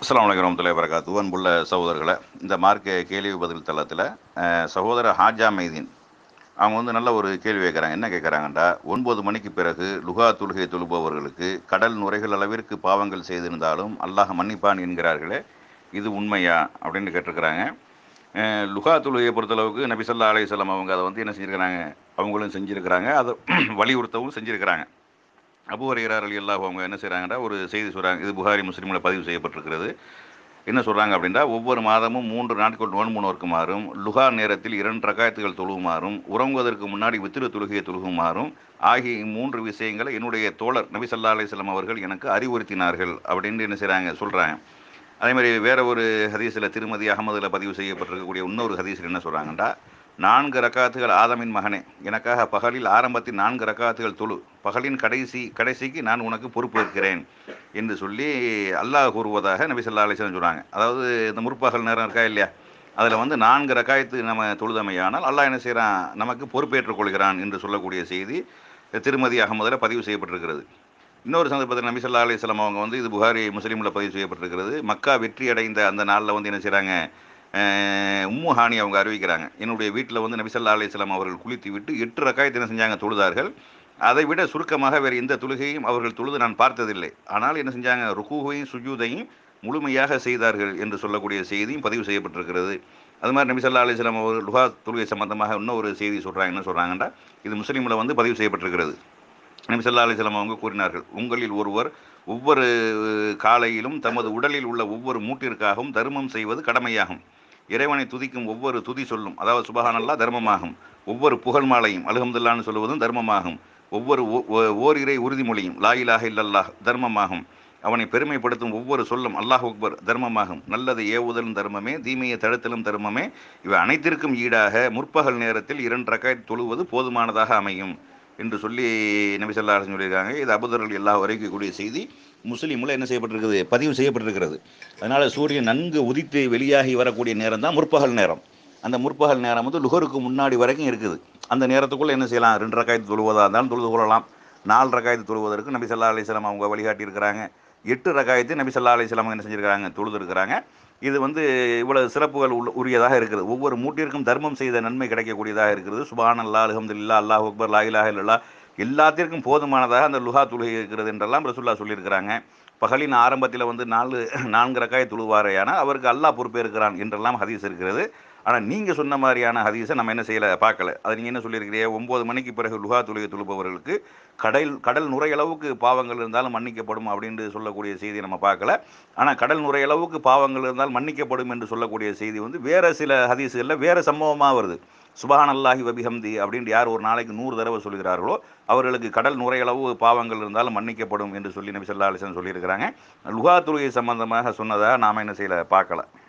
அஸ்லாம் வலைக்கம் வரமத்துல்லாஹி வரகாத்து அன்புள்ள சகோதரர்களை இந்த மார்க்க கேள்வி பதில் தளத்தில் அஹ், சகோதரர் ஹாஜா மைதீன் அவங்க வந்து நல்ல ஒரு கேள்வி கேட்குறாங்க என்ன கேட்குறாங்கண்டா ஒன்பது மணிக்கு பிறகு லுகா தொழுகை தொழுபவர்களுக்கு கடல் நுரைகள் அளவிற்கு பாவங்கள் செய்திருந்தாலும் அல்லாஹ் மன்னிப்பான் என்கிறார்களே இது உண்மையா அப்படின்னு கேட்டிருக்கிறாங்க அஹ், லுகா தொழுகையை பொறுத்தளவுக்கு நபி ஸல்லல்லாஹு அலைஹி வஸல்லம் அவங்க அதை வந்து என்ன செஞ்சுருக்கிறாங்க அவங்களும் செஞ்சுருக்கிறாங்க அதை வலியுறுத்தவும் செஞ்சுருக்கிறாங்க அபு ஹுரைரா அலி அல்லாஹ் அவங்க என்ன செய்கிறாங்கன்னா ஒரு செய்தி சொல்கிறாங்க இது புகாரி முஸ்லீமில் பதிவு செய்யப்பட்டிருக்கிறது என்ன சொல்கிறாங்க அப்படின்னா ஒவ்வொரு மாதமும் மூன்று நாட்கள் நோன்பு நோக்குமாறும் லுகா நேரத்தில் இரண்டு ரகாயத்துகள் தொழுகுமாறும் உறங்குவதற்கு முன்னாடி வித்திரு தொழுகையை தொழுகுமாறும் ஆகிய இம்மூன்று விஷயங்களை என்னுடைய தோழர் நபி ஸல்லல்லாஹு அலைஹி வஸல்லம் அவர்கள் எனக்கு அறிவுறுத்தினார்கள் அப்படின்னு என்ன செய்கிறாங்க சொல்கிறாங்க அதே மாதிரி வேற ஒரு ஹதீஸில் திருமதி அகமதுல பதிவு செய்யப்பட்டிருக்கக்கூடிய இன்னொரு ஹதீஸில் என்ன சொல்கிறாங்கண்டா நான்கு ரக்காத்துகள் ஆதமின் மகனே எனக்காக பகலில் ஆரம்பத்தில் நான்கு ரக்காத்துகள் தொழு பகலின் கடைசி கடைசிக்கு நான் உனக்கு பொறுப்பு இருக்கிறேன் என்று சொல்லி அல்லாஹ் கூறுவதாக நபி ஸல்லல்லாஹு அலைஹி வஸல்லம் சொல்கிறாங்க அதாவது இந்த முற்பகல் நேரம் இருக்கா இல்லையா அதில் வந்து நான்கு ரக்காயத்து நம்ம தொழுதமையானால் அல்லாஹ் என்ன செய்கிறான் நமக்கு பொறுப்பேற்றுக் கொள்கிறான் என்று சொல்லக்கூடிய செய்தி திருமதி அகமதுல பதிவு செய்யப்பட்டிருக்கிறது இன்னொரு சந்தர்ப்பத்தில் நபி ஸல்லல்லாஹு அலைஹி வஸல்லம் அவங்க வந்து இது புகாரி முஸ்லீமில் பதிவு செய்யப்பட்டிருக்கிறது மக்கா வெற்றி அடைந்த அந்த நாளில் வந்து என்ன செய்கிறாங்க அஹ் உம்மு ஹானி அவங்க அறிவிக்கிறாங்க என்னுடைய வீட்டில் வந்து நபி ஸல்லல்லாஹு அலைஹி வஸல்லம் அவர்கள் குளித்து விட்டு எட்டு ரக்காயத்து என்ன செஞ்சாங்க தொழுதார்கள் அதை விட சுருக்கமாக வேறு எந்த தொழுகையும் அவர்கள் தொழுது நான் பார்த்ததில்லை ஆனால் என்ன செஞ்சாங்க ருக்குவையும் சுஜூதையும் முழுமையாக செய்தார்கள் என்று சொல்லக்கூடிய செய்தியும் பதிவு செய்யப்பட்டிருக்கிறது அது மாதிரி நபி ஸல்லல்லாஹு அலைஹி வஸல்லம் அவர்கள் லுகா தொழுகை சம்பந்தமாக இன்னொரு செய்தி சொல்கிறாங்க என்ன சொல்கிறாங்கன்னா இது முஸ்லீமில் வந்து பதிவு செய்யப்பட்டிருக்கிறது நபி ஸல்லல்லாஹு அலைஹி வஸல்லம் அவங்க கூறினார்கள் உங்களில் ஒருவர் ஒவ்வொரு காலையிலும் தமது உடலில் உள்ள ஒவ்வொரு மூட்டிற்காகவும் தர்மம் செய்வது கடமையாகும் இறைவனை துதிக்கும் ஒவ்வொரு துதி சொல்லும் அதாவது சுபஹானல்லா தர்மமாகும் ஒவ்வொரு புகழ் மாலையும் அல்ஹம்துலில்லாஹ்னு சொல்லுவதும் தர்மமாகும் ஒவ்வொரு ஓ- ஓ- ஓரிரை உறுதிமொழியும் லா இலாஹ இல்லல்லாஹ் தர்மமாகும் அவனை பெருமைப்படுத்தும் ஒவ்வொரு சொல்லும் அல்லாஹ் அக்பர் தர்மமாகும் நல்லதை ஏவுதலும் தர்மமே தீமையை தடுத்தலும் தர்மமே இவை அனைத்திற்கும் ஈடாக முற்பகல் நேரத்தில் இரண்டு ரக்காய் தொழுவது போதுமானதாக அமையும் என்று சொல்லி நபி ஸல்லல்லாஹு அலைஹி வஸல்லம் சொல்லியிருக்காங்க இது அபுதர்கள் எல்லா வரைக்கும் கூடிய செய்தி முஸ்லீமில் என்ன செய்யப்பட்டிருக்குது பதிவு செய்யப்பட்டிருக்கிறது அதனால் சூரியன் நன்கு உதித்து வெளியாகி வரக்கூடிய நேரம் தான் முற்பகல் நேரம் அந்த முற்பகல் நேரம் வந்து லுகருக்கு முன்னாடி வரைக்கும் இருக்குது அந்த நேரத்துக்குள்ளே என்ன செய்யலாம் ரெண்டு ரக்காயத்து தொழுவதாக இருந்தாலும் தொழுது கொள்ளலாம் நாலு ரக்காயத்து தொழுவதற்கு நபி ஸல்லல்லாஹு அலைஹி வஸல்லம் அவங்க வழிகாட்டி இருக்கிறாங்க எட்டு ரக்காயத்து நபி ஸல்லல்லாஹு அலைஹி வஸல்லம் என்ன செஞ்சிருக்கிறாங்க தொழுது இருக்கிறாங்க இது வந்து இவ்வளவு சிறப்புகள் உள்ள உரியதாக இருக்குது ஒவ்வொரு மூட்டிற்கும் தர்மம் செய்த நன்மை கிடைக்கக்கூடியதாக இருக்கிறது சுபான் அல்லா அல்ஹம்துலில்லாஹ் அல்லாஹ் அக்பர் லா இலாஹ இல்லல்லாஹ் எல்லாத்திற்கும் போதுமானதாக அந்த லுஹா தொழுகை இருக்கிறது என்றெல்லாம் ரசூல்லா சொல்லியிருக்கிறாங்க பகலின் ஆரம்பத்தில் வந்து நாலு நான்கு ரக்காய் தொழுவாரையானால் அவருக்கு அல்லாஹ் பொறுப்பேற்கிறான் என்றெல்லாம் ஹதீஸ் இருக்கிறது ஆனால் நீங்கள் சொன்ன மாதிரியான ஹதீஸை நம்ம என்ன செய்யலை பார்க்கல அது நீங்கள் என்ன சொல்லியிருக்கிறீங்க ஒம்பது மணிக்கு பிறகு லுஹா தொழுகை தொழுபவர்களுக்கு கடல் கடல் நுரையளவுக்கு பாவங்கள் இருந்தாலும் மன்னிக்கப்படும் அப்படின்னு சொல்லக்கூடிய செய்தி நம்ம பார்க்கல ஆனால் கடல் நுரையளவுக்கு பாவங்கள் இருந்தால் மன்னிக்கப்படும் என்று சொல்லக்கூடிய செய்தி வந்து வேறு சில ஹதீஸுகளில் வேறு சம்பவமாக வருது சுபஹான் அல்லாஹி வபிஹம்தி அப்படின்ட்டு யார் ஒரு நாளைக்கு நூறு தடவை சொல்கிறார்களோ அவர்களுக்கு கடல் நுரையளவு பாவங்கள் இருந்தாலும் மன்னிக்கப்படும் என்று சொல்லி நபி ஸல்லல்லாஹு அலைஹி வஸல்லம் சொல்லியிருக்கிறாங்க லுகா தொழுகை சம்பந்தமாக சொன்னதாக நாம் என்ன செய்யலை பார்க்கல